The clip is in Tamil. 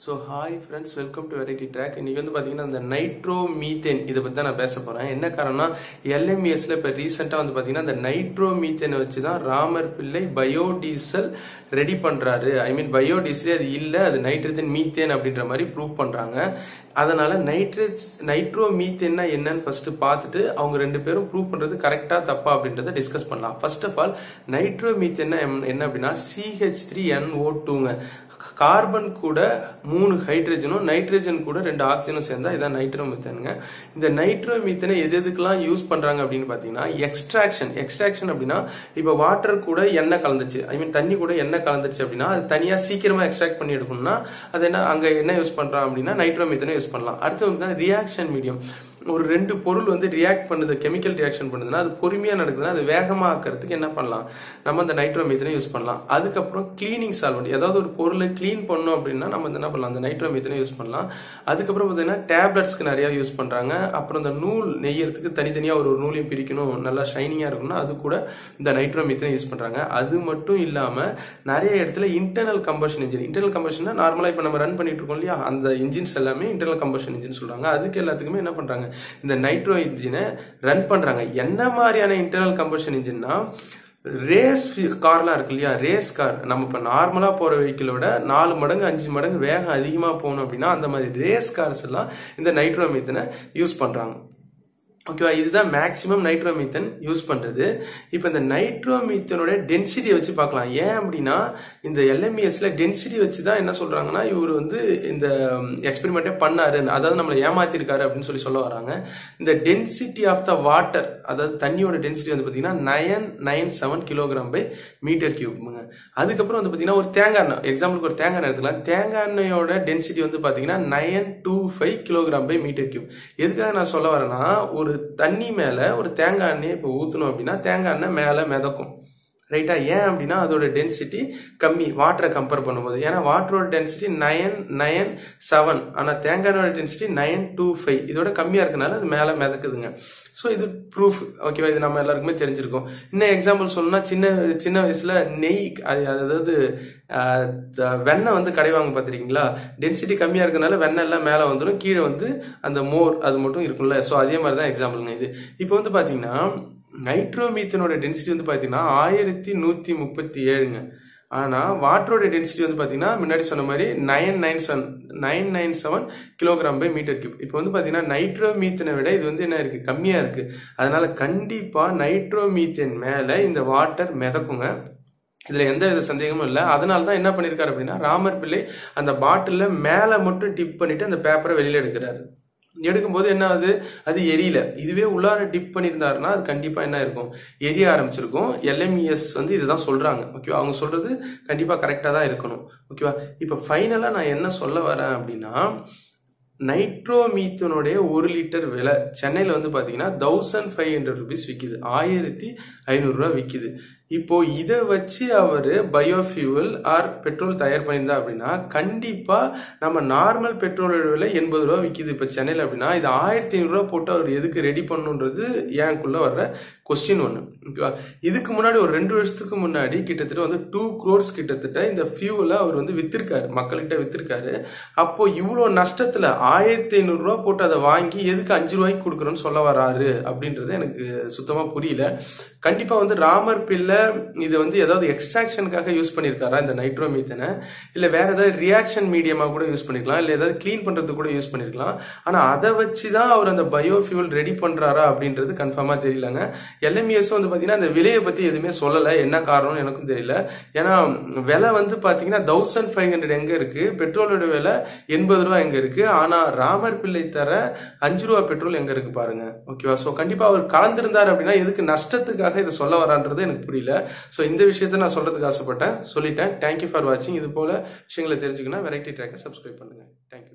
so hi friends welcome to variety track இன்னைக்கு வந்து பார்த்தீங்கன்னா இந்த நைட்ரோ மீத்தேன் இதை பற்றி தான் நான் பேச போகிறேன் என்ன காரணம்னா எல்எம்இஎஸ்ல இப்போ ரீசெண்டாக வந்து பார்த்தீங்கன்னா இந்த நைட்ரோ மீத்தேனை வச்சு தான் ராமர் பிள்ளை பயோடீசல் ரெடி பண்ணுறாரு ஐ மீன் பயோடீசலே அது இல்லை அது நைட்ரஜன் மீத்தேன் அப்படின்ற மாதிரி ப்ரூவ் பண்ணுறாங்க அதனால நைட்ரேட் நைட்ரோ மீத்தேன்னா என்னன்னு ஃபர்ஸ்ட் பார்த்துட்டு அவங்க ரெண்டு பேரும் ப்ரூவ் பண்றது கரெக்டா தப்பா அப்படின்றத டிஸ்கஸ் பண்ணலாம் ஃபர்ஸ்ட் ஆஃப் ஆல் நைட்ரோ மீத்தேன்னா என்ன அப்படின்னா சிஹெச் த்ரீ என் ஓ டூங்க கார்பன் கூட மூணு ஹைட்ரஜனும் நைட்ரஜன் கூட ரெண்டு ஆக்சிஜனும் சேர்ந்தா இதான் நைட்ரோ மீத்தேனுங்க இந்த நைட்ரோ மீத்தனை எது எதுக்கெல்லாம் யூஸ் பண்றாங்க அப்படின்னு பாத்தீங்கன்னா எக்ஸ்ட்ராக்ஷன் எக்ஸ்ட்ராக்ஷன் அப்படின்னா இப்போ வாட்டர் கூட எண்ணெய் கலந்துச்சு ஐ மீன் தண்ணி கூட எண்ணெய் கலந்துச்சு அப்படின்னா அது தனியா சீக்கிரமா எக்ஸ்ட்ராக்ட் பண்ணி எடுக்கணும்னா அது என்ன அங்க என்ன யூஸ் பண்றான் அப்படின்னா நைட்ரோ மீத்தனை யூஸ் பண்ணலாம் அடுத்து வந்து ரியாக்ஷன் மீடியம் ஒரு ரெண்டு பொருள் வந்து ரியாக்ட் பண்ணுது கெமிக்கல் ரியாக்ஷன் பண்ணுதுன்னா அது பொறுமையா நடக்குதுன்னா அது வேகமா ஆக்கிறதுக்கு என்ன பண்ணலாம் நம்ம அந்த நைட்ரோமீத்தனை யூஸ் பண்ணலாம் அதுக்கப்புறம் கிளீனிங் சால்வெண்ட் ஏதாவது ஒரு பொருளை க்ளீன் பண்ணோம் அப்படின்னா நம்ம வந்து என்ன பண்ணலாம் அந்த நைட்ரோமீத்தனை யூஸ் பண்ணலாம் அதுக்கப்புறம் பார்த்தீங்கன்னா டேப்லெட்ஸ்க்கு நிறைய யூஸ் பண்றாங்க அப்புறம் இந்த நூல் நெய்யறதுக்கு தனித்தனியா ஒரு ஒரு நூலையும் பிரிக்கணும் நல்லா ஷைனிங்கா இருக்கணும்னா அது கூட இந்த நைட்ரோமீத்தனை யூஸ் பண்றாங்க அது மட்டும் இல்லாம நிறைய இடத்துல internal combustion engine internal combustion நார்மலா இப்போ நம்ம ரன் பண்ணிட்டு இருக்கோம் இல்லையா அந்த இன்ஜின்ஸ் எல்லாமே இன்டர்னல் கம்பஷன் இன்ஜின் சொல்றாங்க அதுக்கு எல்லாத்துக்குமே என்ன பண்றாங்க இந்த நைட்ரோ இன்ஜினை ரன் பண்றாங்க என்ன மாதிரியான இன்டர்னல் கம்பஷன் இன்ஜின்னா ரேஸ் கார்லாம் இருக்கு இல்லையா ரேஸ் கார் நம்ம இப்போ நார்மலாக போகிற வெஹிக்கிளோட நாலு மடங்கு அஞ்சு மடங்கு வேகம் அதிகமாக போகணும் அப்படின்னா அந்த மாதிரி ரேஸ் கார்ஸ் எல்லாம் இந்த நைட்ரோமீத்தனை யூஸ் பண்ணுறாங்க ஓகேவா இதுதான் மேக்சிமம் நைட்ரோமீத்தன் யூஸ் பண்றது இப்போ இந்த நைட்ரோமீத்தனோட டென்சிட்டியை வச்சு பார்க்கலாம் ஏன் அப்படின்னா இந்த எல்எம்இஎஸ்ல டென்சிட்டி வச்சு தான் என்ன சொல்றாங்கன்னா இவர் வந்து இந்த எக்ஸ்பெரிமெண்ட்டே பண்ணாரு அதாவது நம்மளை ஏமாத்திருக்காரு அப்படின்னு சொல்லி சொல்ல வராங்க இந்த டென்சிட்டி ஆஃப் த வாட்டர் அதாவது தண்ணியோட டென்சிட்டி வந்து பார்த்தீங்கன்னா nine nine seven kilogram by metre கியூப்ங்க அதுக்கப்புறம் வந்து பார்த்தீங்கன்னா ஒரு தேங்காய் எண்ணெய் எக்ஸாம்பிளுக்கு ஒரு தேங்காய் எண்ணெய் எடுத்துக்கலாம் தேங்காய் எண்ணெயோட டென்சிட்டி வந்து பார்த்தீங்கன்னா nine two five kilogram by metre cube எதுக்காக நான் சொல்ல வரேன்னா ஒரு தண்ணி மேல ஒரு தேங்காய் எண்ணெய் இப்போ ஊற்றணும் அப்படின்னா தேங்காய் எண்ணெய் மேலே மிதக்கும் ரைட்டா ஏன் அப்படின்னா அதோட டென்சிட்டி கம்மி வாட்டரை கம்பேர் பண்ணும்போது ஏன்னா வாட்டரோட டென்சிட்டி நயன் நயன் செவன் ஆனால் தேங்காயோட டென்சிட்டி நயன் டூ ஃபைவ் இதோட கம்மியாக இருக்கனால அது மேலே மிதக்குதுங்க ஸோ இது ப்ரூஃப் ஓகேவா இது நம்ம எல்லாருக்குமே தெரிஞ்சிருக்கோம் இன்னும் எக்ஸாம்பிள் சொல்லணும்னா சின்ன சின்ன வயசுல நெய் அது அதாவது வெண்ணெய் வந்து கடைவாங்க பார்த்துருக்கீங்களா டென்சிட்டி கம்மியாக இருக்கனால வெண்ணெய் எல்லாம் மேலே வந்துடும் கீழே வந்து அந்த மோர் அது மட்டும் இருக்கும்ல ஸோ அதே மாதிரி தான் எக்ஸாம்பிளுங்க இது இப்போ வந்து பார்த்தீங்கன்னா நைட்ரோமீத்தனோட டென்சிட்டி வந்து பார்த்தீங்கன்னா ஆயிரத்தி நூற்றி முப்பத்தி ஏழுங்க ஆனால் வாட்டரோட டென்சிட்டி வந்து பார்த்தீங்கன்னா முன்னாடி சொன்ன மாதிரி nine nine seven nine nine seven kilogram by metre cube இப்போ வந்து பார்த்தீங்கன்னா நைட்ரோமீத்தனை விட இது வந்து என்ன இருக்குது கம்மியாக இருக்குது அதனால கண்டிப்பாக நைட்ரோமீத்தன் மேலே இந்த வாட்டர் மிதக்குங்க இதுல எந்த வித சந்தேகமும் இல்லை அதனால தான் என்ன பண்ணிருக்காரு அப்படின்னா ராமர் பிள்ளை அந்த பாட்டில மேல மட்டும் டிப் பண்ணிட்டு அந்த பேப்பரை வெளியில எடுக்கிறாரு எடுக்கும்போது என்ன ஆகுது அது எரியல இதுவே உள்ளார டிப் பண்ணியிருந்தாருன்னா அது கண்டிப்பா என்ன இருக்கும் எரிய ஆரம்பிச்சிருக்கும் எல்எம்இஎஸ் வந்து இதுதான் சொல்றாங்க ஓகேவா அவங்க சொல்றது கண்டிப்பா கரெக்டா தான் இருக்கணும் ஓகேவா இப்ப ஃபைனலா நான் என்ன சொல்ல வரேன் அப்படின்னா நைட்ரோமீத்தனுடைய ஒரு லிட்டர் விலை சென்னையில் வந்து பார்த்தீங்கன்னா தௌசண்ட் ஃபைவ் ஹண்ட்ரட் ருபீஸ் விற்கிது ஆயிரத்தி ஐநூறுரூவா விற்கிது இப்போ இதை வச்சு அவர் பயோஃபியூவல் ஆர் பெட்ரோல் தயார் பண்ணியிருந்தா அப்படின்னா கண்டிப்பா நம்ம நார்மல் பெட்ரோலோட விலை எண்பது ரூபா விற்கிது இப்போ சென்னையில் அப்படின்னா இது ஆயிரத்தி ஐநூறுரூவா போட்டு அவர் எதுக்கு ரெடி பண்ணுன்றது ஏன்குள்ள வர்ற கொஸ்டின் ஒன்று ஓகேவா இதுக்கு முன்னாடி ஒரு ரெண்டு வருஷத்துக்கு முன்னாடி கிட்டத்தட்ட வந்து டூ க்ரோர்ஸ் கிட்டத்தட்ட இந்த ஃபியூவலை அவர் வந்து வித்திருக்காரு மக்கள்கிட்ட வித்திருக்காரு அப்போ இவ்வளோ நஷ்டத்தில் ஆயிரத்தி ஐநூறுரூவா போட்டு அதை வாங்கி எதுக்கு அஞ்சு ரூபாய்க்கு கொடுக்குறோன்னு சொல்ல வராரு அப்படின்றது எனக்கு சுத்தமாக புரியல கண்டிப்பாக வந்து ராமர் பிள்ளை இது வந்து ஏதாவது எக்ஸ்ட்ராக்ஷனுக்காக யூஸ் பண்ணியிருக்காரா இந்த நைட்ரோமீத்தனை இல்லை வேற ஏதாவது ரியாக்ஷன் மீடியமாக கூட யூஸ் பண்ணிருக்கலாம் இல்லை ஏதாவது க்ளீன் பண்ணுறது கூட யூஸ் பண்ணிருக்கலாம் ஆனால் அதை வச்சு தான் அவர் அந்த பயோஃபியூல் ரெடி பண்ணுறாரா அப்படின்றது கன்ஃபார்மாக தெரியலங்க எல்எம்இஎஸ் வந்து பார்த்தீங்கன்னா அந்த விலையை பற்றி எதுவுமே சொல்லலை என்ன காரணம்னு எனக்கும் தெரியல ஏன்னா விலை வந்து பார்த்தீங்கன்னா தௌசண்ட் ஃபைவ் ஹண்ட்ரட் எங்கே இருக்கு பெட்ரோலோட விலை எண்பது ரூபா எங்கே இருக்கு ஆனால் ராமர் பிள்ளை தர அஞ்சு ரூபா பெட்ரோல் எங்கே இருக்கு பாருங்க ஓகேவா ஸோ கண்டிப்பாக அவர் கலந்திருந்தார் அப்படின்னா எதுக்கு நஷ்டத்துக்காக இதை சொல்ல வரான்றது எனக்கு புரியல ஸோ இந்த விஷயத்த நான் சொல்றதுக்கு ஆசைப்பட்டேன் சொல்லிட்டேன் தேங்க்யூ ஃபார் வாட்சிங் இது போல விஷயங்களை தெரிஞ்சுக்கணும் வெரைட்டி ட்ராக்கை சப்ஸ்கிரைப் பண்ணுங்க தேங்க்யூ